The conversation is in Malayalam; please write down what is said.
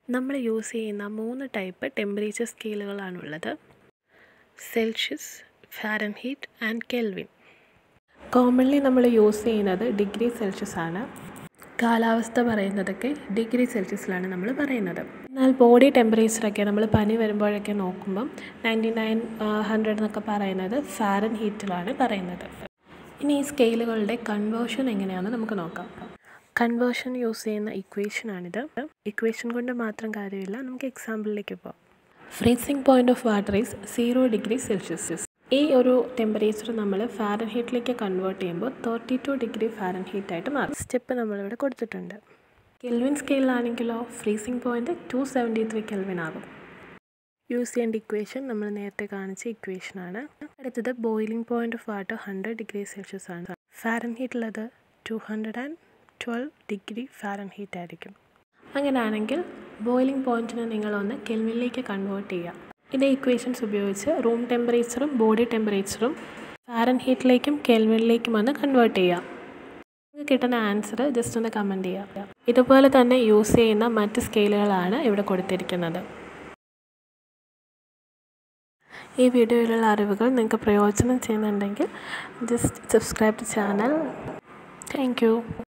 നമ്മൾ യൂസ് ചെയ്യുന്ന മൂന്ന് ടൈപ്പ് ടെമ്പറേച്ചർ സ്കെയിലുകളാണുള്ളത് Celsius Fahrenheit and Kelvin commonly നമ്മൾ യൂസ് ചെയ്യുന്നത് ഡിഗ്രി സെൽഷ്യസ് ആണ് കാലാവസ്ഥ പറയുന്നതൊക്കെ ഡിഗ്രി സെൽഷ്യസിലാണ് നമ്മൾ പറയുന്നത് എന്നാൽ ബോഡി ടെമ്പറേച്ചറൊക്കെ നമ്മൾ പനി വരുമ്പോഴൊക്കെ നോക്കുമ്പം നയൻറ്റി നയൻ ഹൺഡ്രഡ് എന്നൊക്കെ പറയുന്നത് ഫാരൻ ഹീറ്റിലാണ് പറയുന്നത് ഇനി ഈ സ്കെയിലുകളുടെ കൺവേർഷൻ എങ്ങനെയാണെന്ന് നമുക്ക് നോക്കാം കൺവേർഷൻ യൂസ് ചെയ്യുന്ന ഇക്വേഷനാണിത് ഇക്വേഷൻ കൊണ്ട് മാത്രം കാര്യമില്ല നമുക്ക് എക്സാമ്പിളിലേക്ക് പോകാം freezing point of water is zero degree Celsius ഈ ഒരു ടെമ്പറേച്ചർ നമ്മൾ ഫാരൻ ഹീറ്റിലേക്ക് കൺവേർട്ട് ചെയ്യുമ്പോൾ thirty two degree Fahrenheit ആയിട്ട് മാറും സ്റ്റെപ്പ് നമ്മളിവിടെ കൊടുത്തിട്ടുണ്ട് കെൽവിൻ സ്കെയിലാണെങ്കിലോ freezing point two seventy three Kelvin ആകും യൂസ് ചെയ്യേണ്ട ഇക്വേഷൻ നമ്മൾ നേരത്തെ കാണിച്ച ഇക്വേഷനാണ് അടുത്തത് boiling point of water hundred degree Celsius ആണ് ഫാരൻ ഹീറ്റുള്ളത് two hundred and twelve degree Fahrenheit ആയിരിക്കും അങ്ങനെയാണെങ്കിൽ ബോയിലിംഗ് പോയിന്റിനെ നിങ്ങളൊന്ന് കെൽവിനിലേക്ക് കൺവേർട്ട് ചെയ്യുക ഇതേ ഇക്വേഷൻസ് ഉപയോഗിച്ച് റൂം ടെമ്പറേച്ചറും ബോഡി ടെമ്പറേച്ചറും ഫാരൻ ഹീറ്റിലേക്കും കെൽവിനിലേക്കും ഒന്ന് കൺവേർട്ട് ചെയ്യുക നിങ്ങൾക്ക് കിട്ടുന്ന ആൻസർ ജസ്റ്റ് ഒന്ന് കമൻറ്റ് ചെയ്യുക ഇതുപോലെ തന്നെ യൂസ് ചെയ്യുന്ന മറ്റ് സ്കെയിലുകളാണ് ഇവിടെ കൊടുത്തിരിക്കുന്നത് ഈ വീഡിയോയിലുള്ള അറിവുകൾ നിങ്ങൾക്ക് പ്രയോജനം ചെയ്യുന്നുണ്ടെങ്കിൽ just subscribe to channel thank